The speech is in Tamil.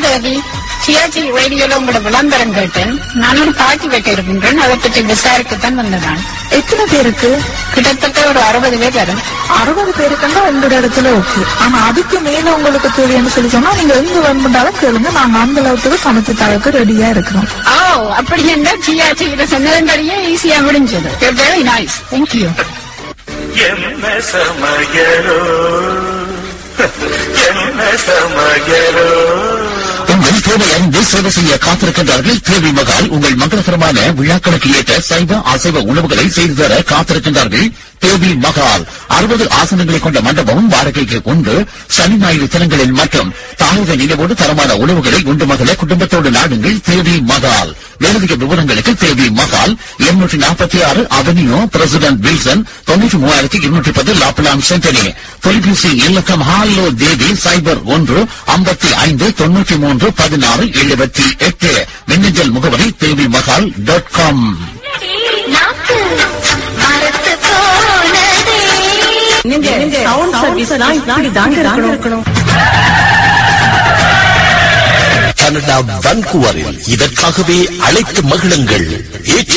தேதி சியாச்சி ரேடியோல உங்களோட விளம்பரம் கேட்டேன் நான் ஒரு பாட்டி வைக்க இருக்கின்றேன் அதை பற்றி விசாரிக்கத்தான் வந்ததான் எத்தனை பேருக்கு கிட்டத்தட்ட ஒரு அறுபது பேர் வரும் அறுபது பேருக்குன்னா உங்களோட இடத்துல ஓகே ஆனா அதுக்கு மேல உங்களுக்கு தேவைன்னு சொல்லி சொன்னா நீங்க எங்க வேணும்னாலும் கேளுங்க நாங்க அந்த அளவுக்கு சமைச்சு தரக்கு ரெடியா இருக்கிறோம் ஓ அப்படி என்ன சியாச்சியில சொன்னதன்படியே ஈஸியா முடிஞ்சது வெரி நைஸ் தேங்க்யூ என்ன சமயரோ என்ன சமயரோ உங்கள் தேவை அறிந்து சேவை செய்ய காத்திருக்கின்றார்கள் தேவி மகால் உங்கள் மங்களகரமான விழாக்களுக்கு ஏற்ற சைவ அசைவ உணவுகளை செய்து தர காத்திருக்கின்றார்கள் தேவி மகால் அறுபது ஆசனங்களை கொண்ட மண்டபமும் வாடகைக்கு உண்டு சனி ஞாயிறு தினங்களில் மட்டும் தாழ்வு நினைவோடு தரமான உணவுகளை உண்டு மகள குடும்பத்தோடு நாடுங்கள் தேவி மகால் மேலதிக விவரங்களுக்கு தேவி மகால் எண்ணூற்றி நாற்பத்தி ஆறு அவென்யூ பிரசிடென்ட் வில்சன் தொண்ணூற்றி மூவாயிரத்தி இருநூற்றி பத்து லாப்லான் சென்டனி தொலைபேசி இலக்கம் ஹாலோ தேவி சைபர் ஒன்று ஐம்பத்தி ஐந்து தொண்ணூற்றி மூன்று பதினாறு எழுபத்தி எட்டு மின்னஞ்சல் முகவரி Devi Mahal dot com Canada வன்குவரில் இதற்காகவே அழைத்து மகிழுங்கள்